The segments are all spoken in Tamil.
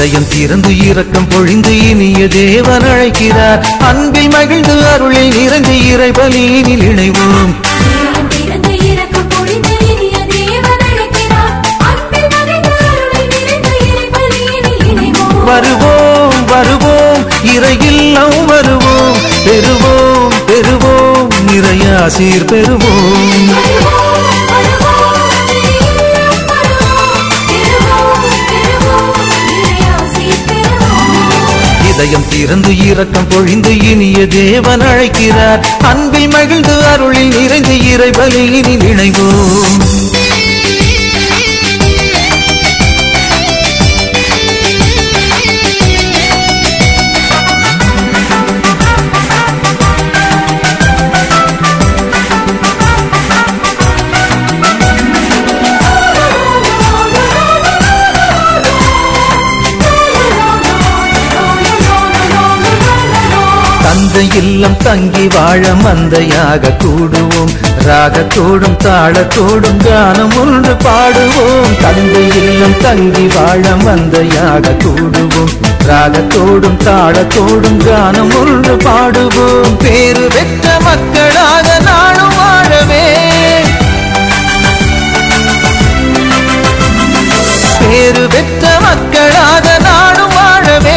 இதயம் திறந்து இரக்கம் பொழிந்து இனிய தேவன் அழைக்கிறார் அன்பில் மகிழ்ந்து அருளில் நிறைந்து இறை பலியினில் இணைவோம் இதயம் திறந்து இரக்கம் பொழிந்து இனிய தேவன் அழைக்கிறார். அன்பில் மகிழ்ந்து அருளில் நிறைந்து இறைபலியினில் இணைவோம். வருவோம் வருவோம் இறையில்லம் வருவோம் பெறுவோம் பெறுவோம் நிறையாசீர் பெறுவோம் வருவோம், வருவோம், இறையில்லம் வருவோம். பெறுவோம், பெறுவோம், இறையாசி பெறுவோம். இதயம் திறந்து இரக்கம் பொழிந்து இனிய தேவன் அழைக்கிறார் அன்பில் மகிழ்ந்து அருளில் நிறைந்து இறை பலியினில் இணைவோம் தந்தை இல்லம் தங்கி வாழ மந்தையாக கூடுவோம் ராகத்தோடும் தாளத்தோடும் கானம் ஒன்று பாடுவோம் தந்தை இல்லம் தங்கி வாழ மந்தையாக கூடுவோம் ராகத்தோடும் தாளத்தோடும் கானம் ஒன்று பாடுவோம் பேரு பெற்ற மக்களாக நாளும் வாழவே பேரு பெற்ற மக்களாக நாடும் வாழவே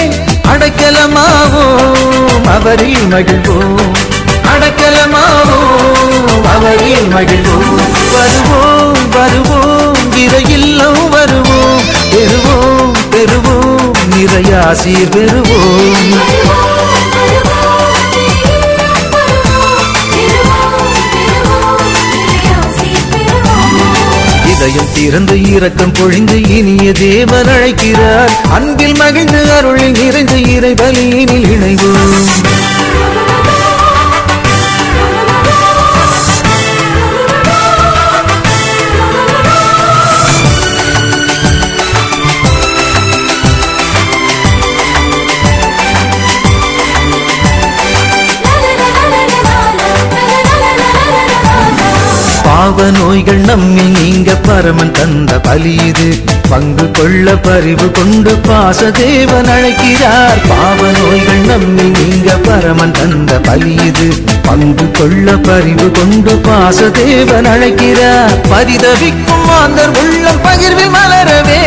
அடைக்கலமாவோம் அவரில் மகிழ்வோம் அடைக்கலமாவோம் அவரில் மகிழ்வோம் வருவோம் வருவோம் இறையில்லம் வருவோம் பெறுவோம் பெறுவோம் நிறையாசீர் பெறுவோம் வருவோம், வருவோம், இறையில்லம் வருவோம். பெறுவோம், பெறுவோம், இறையாசி பெறுவோம். இதயம் திறந்து இரக்கம் பொழிந்து இனிய தேவன் அழைக்கிறார் அன்பில் மகிழ்ந்து அருளில் நிறைந்து இறை பலியினில் இணைவோம் பாவ நோய்கள் நம்மில் நீங்க பரமன் தந்த பலி இது பங்கு கொள்ள பரிவு கொண்டு பாச தேவன் அழைக்கிறார் பாவ நோய்கள் நம்மில் நீங்க பரமன் தந்த பலி இது பங்கு கொள்ள பரிவு கொண்டு பாச தேவன் அழைக்கிறார் பரிதவிக்கும் மாந்தர் உள்ளம் பகிர்வில் மலரவே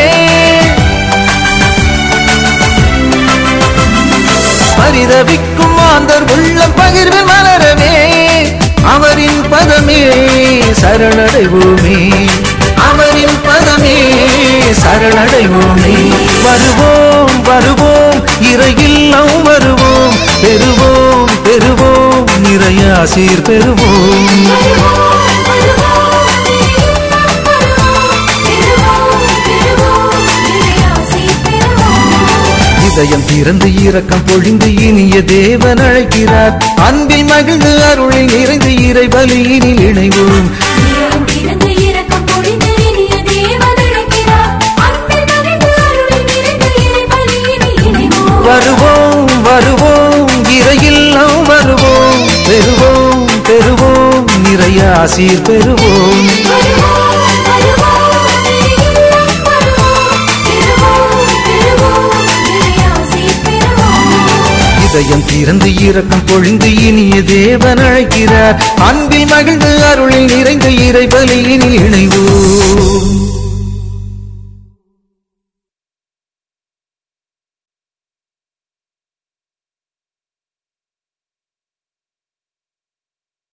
பரிதவிக்கும் மாந்தர் உள்ளம் பகிர்வில் மலரவே அவரின் பதமே சரணடைவோமே அவரின் பதமே சரணடைவோமே வருவோம் வருவோம் இறையில்லம் வருவோம் பெறுவோம் பெறுவோம் நிறையாசீர் பெறுவோம் வருவோம், வருவோம், இறையில்லம் வருவோம். பெறுவோம், பெறுவோம், இறையாசி பெறுவோம். இதயம் திறந்து இரக்கம் பொழிந்து இனிய தேவன் அழைக்கிறார் அன்பில் மகிழ்ந்து அருளில் நிறைந்து இறை பலியினில் இணைவோம் இதயம் திறந்து இரக்கம் பொழிந்து இனிய தேவன் அழைக்கிறார். அன்பில் மகிழ்ந்து அருளில் நிறைந்து இறைபலியினில் இணைவோம். வருவோம் வருவோம் இறையில்லம் வருவோம் பெறுவோம் பெறுவோம் நிறையாசீர் பெறுவோம் வருவோம், வருவோம், இறையில்லம் வருவோம். பெறுவோம், பெறுவோம், இறையாசி பெறுவோம். இதயம் திறந்து இரக்கம் பொழிந்து இனிய தேவன் அழைக்கிறார் அன்பில் மகிழ்ந்து அருளில் நிறைந்த இறை பலியினில் இணைவோம்